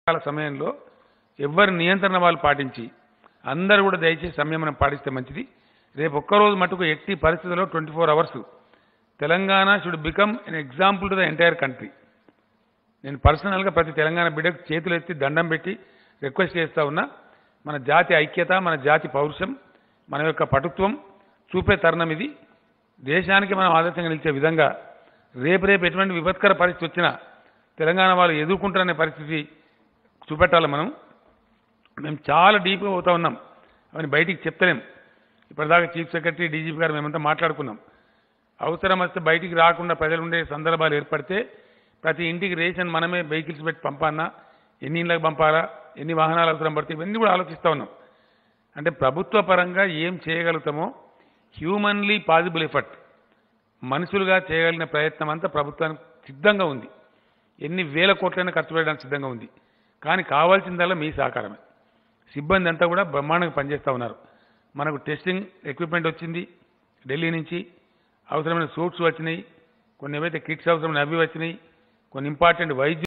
కాల సమయంలో ఎవరి నియంత్రణ వాళ్ళు పాటించి అందరూ కూడా దయచేసి సంయమనం పాటిస్తే మంచిది రేపు ఒక్కరోజు మటుకు ఎట్టి పరిస్థితుల్లో twenty four hours Telangana should become an example to the entire country నేను పర్సనల్గా ప్రతి తెలంగాణ బిడ్డకు చేతులు ఎత్తి దండం పెట్టి రిక్వెస్ట్ చేస్తా ఉన్నా మన జాతి ఐక్యత మన జాతి పౌరుషం మన యొక్క పటుత్వం చూపే తరుణం ఇది దేశానికి మనం ఆదర్శంగా నిలిచే విధంగా రేపు రేపు ఎటువంటి విపత్కర పరిస్థితి వచ్చినా తెలంగాణ వాళ్ళు ఎదుర్కొంటారనే పరిస్థితి చూపెట్టాలి మనం మేము చాలా డీప్గా పోతా ఉన్నాం అవన్నీ బయటికి చెప్తలేం ఇప్పటిదాకా చీఫ్ సెక్రటరీ డీజీపీ గారు మేమంతా మాట్లాడుకున్నాం అవసరం వస్తే బయటికి రాకుండా ప్రజలు ఉండే సందర్భాలు ఏర్పడితే ప్రతి ఇంటికి రేషన్ మనమే వెహికల్స్ పెట్టి పంపాలన్నా ఎన్ని ఇళ్ళకి పంపాలా ఎన్ని వాహనాలు అవసరం పడితే ఇవన్నీ కూడా ఆలోచిస్తూ ఉన్నాం అంటే ప్రభుత్వ పరంగా ఏం చేయగలుగుతామో హ్యూమన్లీ పాసిబుల్ ఎఫర్ట్ మనుషులుగా చేయగలిగిన ప్రయత్నం అంతా ప్రభుత్వానికి సిద్ధంగా ఉంది ఎన్ని వేల కోట్లైనా ఖర్చు పెట్టడానికి సిద్ధంగా ఉంది కానీ కావాల్సిందల్లా మీ సహకారమే సిబ్బంది అంతా కూడా బ్రహ్మాండంగా పనిచేస్తూ ఉన్నారు మనకు టెస్టింగ్ ఎక్విప్మెంట్ వచ్చింది ఢిల్లీ నుంచి అవసరమైన సూట్స్ వచ్చినాయి కొన్ని ఏవైతే కిట్స్ అవసరమైన అవి వచ్చినాయి కొన్ని ఇంపార్టెంట్ వైద్య